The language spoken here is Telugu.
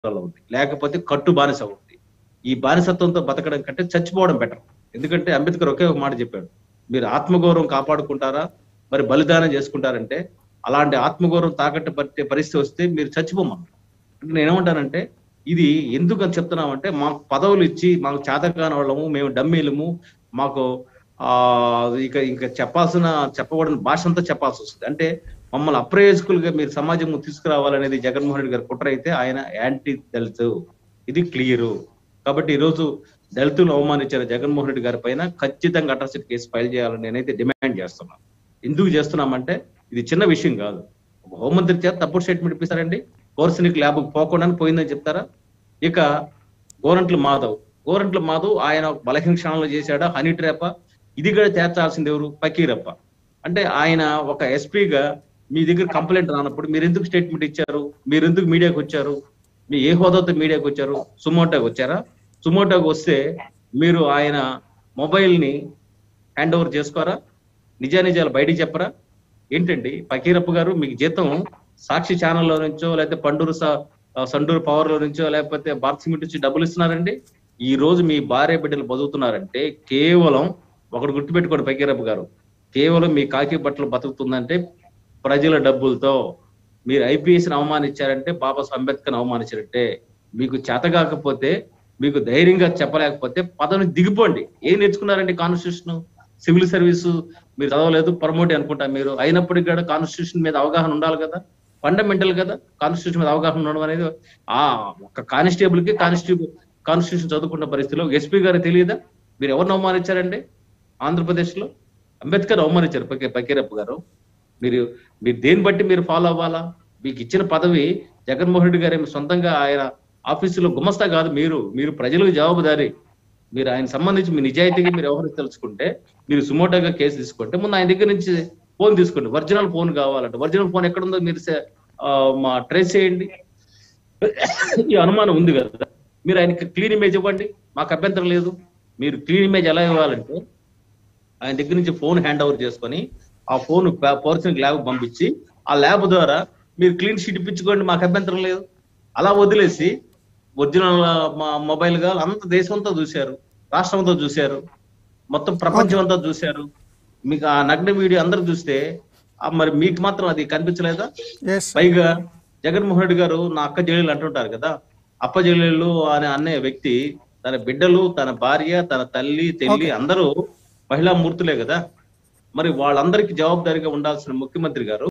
ఆధారాలు ఉంది లేకపోతే కట్టు బానిస ఉంది ఈ బానిసత్వంతో బతకడం కంటే చచ్చిపోవడం బెటర్ ఎందుకంటే అంబేద్కర్ ఒకే ఒక మాట చెప్పాడు మీరు ఆత్మగౌరవం కాపాడుకుంటారా మరి బలిదానం చేసుకుంటారంటే అలాంటి ఆత్మగౌరవం తాకట్టు పట్టే పరిస్థితి వస్తే మీరు చచ్చిపోమన్నారు అంటే నేనేమంటానంటే ఇది ఎందుకు అని చెప్తున్నామంటే మాకు పదవులు ఇచ్చి మాకు చేతకాని వాళ్ళము మేము డమ్మీలము మాకు ఆ ఇక ఇంకా చెప్పాల్సిన చెప్పకూడని భాష అంతా చెప్పాల్సి వస్తుంది అంటే మమ్మల్ని అప్రయోజకులుగా మీరు సమాజం తీసుకురావాలనేది జగన్మోహన్ రెడ్డి గారి కుట్ర అయితే ఆయన యాంటీ దళిత్ ఇది క్లియరు కాబట్టి ఈరోజు దళితులు అవమానించిన జగన్మోహన్ రెడ్డి గారి పైన ఖచ్చితంగా అట్రాసిటీ కేసు ఫైల్ చేయాలని నేనైతే డిమాండ్ చేస్తున్నాను ఎందుకు చేస్తున్నామంటే ఇది చిన్న విషయం కాదు ఒక హోంమంత్రి చేత తప్పుడు స్టేట్మెంట్ ఇప్పిస్తారండి కోర్సునికి ల్యాబ్ పోకుండా పోయిందని చెప్తారా ఇక గోరంట్ల మాధవ్ గోరంట్ల మాధవ్ ఆయన బలహీన క్షణంలో చేశాడా హనీ ట్రాప ఇది కూడా చేర్చాల్సింది ఎవరు ఫకీరప్ప అంటే ఆయన ఒక ఎస్పీగా మీ దగ్గర కంప్లైంట్ రానప్పుడు మీరు ఎందుకు స్టేట్మెంట్ ఇచ్చారు మీరు ఎందుకు మీడియాకి వచ్చారు మీ ఏ హోదాతో మీడియాకి వచ్చారు సుమోటోకి వచ్చారా సుమోటోకి వస్తే మీరు ఆయన మొబైల్ ని హ్యాండ్ ఓవర్ చేసుకోరా నిజానిజాలు బయటికి చెప్పరా ఏంటండి ఫకీరప్ప గారు మీకు జీతం సాక్షి ఛానల్లో నుంచో లేకపోతే పండూరు స- ఆ, సండూరు పవర్ లో నుంచో లేకపోతే భారత్ సిమెంట్ నుంచి డబ్బులు ఇస్తున్నారండి ఈ రోజు మీ భార్య బిడ్డలు బతుకుతున్నారంటే కేవలం ఒకటి గుర్తుపెట్టుకోండి ఫకీరప్ప గారు కేవలం మీ కాకి బట్టలు బతుకుతుందంటే ప్రజల డబ్బులతో మీరు ఐపీఎస్ ని అవమానించారంటే బాబా అంబేద్కర్ అవమానించారంటే మీకు చేత కాకపోతే మీకు ధైర్యంగా చెప్పలేకపోతే పదవి దిగిపోండి ఏం నేర్చుకున్నారండి కాన్స్టిట్యూషన్ సివిల్ సర్వీస్ మీరు చదవలేదు ప్రమోట్ అనుకుంటా మీరు అయినప్పటికీ కూడా కాన్స్టిట్యూషన్ మీద అవగాహన ఉండాలి కదా ఫండమెంటల్ కదా కాన్స్టిట్యూషన్ మీద అవగాహన ఉండడం అనేది ఆ ఒక కానిస్టేబుల్ కి కానిస్టేబుల్ కాన్స్టిట్యూషన్ చదువుకున్న పరిస్థితిలో ఎస్పీ గారు తెలియదా మీరు ఎవరిని అవమానించారండి ఆంధ్రప్రదేశ్ లో అంబేద్కర్ అవమానించారు పకే పకీరప్ప గారు మీరు మీరు దేన్ని బట్టి మీరు ఫాలో అవ్వాలా మీకు ఇచ్చిన పదవి జగన్మోహన్ రెడ్డి గారు ఏమి సొంతంగా ఆయన ఆఫీసులో గుమస్తా కాదు మీరు మీరు ప్రజలకు జవాబుదారి మీరు ఆయన సంబంధించి మీ నిజాయితీగా మీరు ఎవరికి తెలుసుకుంటే మీరు సుమోటోగా కేసు తీసుకుంటే ముందు ఆయన దగ్గర నుంచి ఫోన్ తీసుకోండి ఒరిజినల్ ఫోన్ కావాలంటే ఒరిజినల్ ఫోన్ ఎక్కడుందో మీరు సే- ఆ, మా ట్రేస్ చేయండి ఈ అనుమానం ఉంది కదా మీరు ఆయనకి క్లీన్ ఇమేజ్ ఇవ్వండి మాకు అభ్యంతరం లేదు మీరు క్లీన్ ఇమేజ్ ఎలా ఇవ్వాలంటే ఆయన దగ్గర నుంచి ఫోన్ హ్యాండ్ ఓవర్ చేసుకొని ఆ ఫోన్ పర్సన్ ల్యాబ్ పంపించి ఆ ల్యాబ్ ద్వారా మీరు క్లీన్ షీట్ ఇప్పించుకోండి మాకు అభ్యంతరం లేదు అలా వదిలేసి ఒరిజినల్ మా మొబైల్ గా అంత దేశం అంతా చూశారు రాష్ట్రం అంతా చూశారు మొత్తం ప్రపంచం అంతా చూశారు మీకు ఆ నగ్న వీడియో అందరు చూస్తే ఆ మరి మీకు మాత్రం అది కనిపించలేదా ఎస్ పైగా జగన్మోహన్ రెడ్డి గారు నా అక్క చెల్లెలు అంటుంటారు కదా అప్ప చెల్లెళ్ళు అనే అనే వ్యక్తి తన బిడ్డలు తన భార్య తన తల్లి తెల్లి అందరూ మహిళా మూర్తులే కదా మరి వాళ్ళందరికీ జవాబుదారీగా ఉండాల్సిన ముఖ్యమంత్రి గారు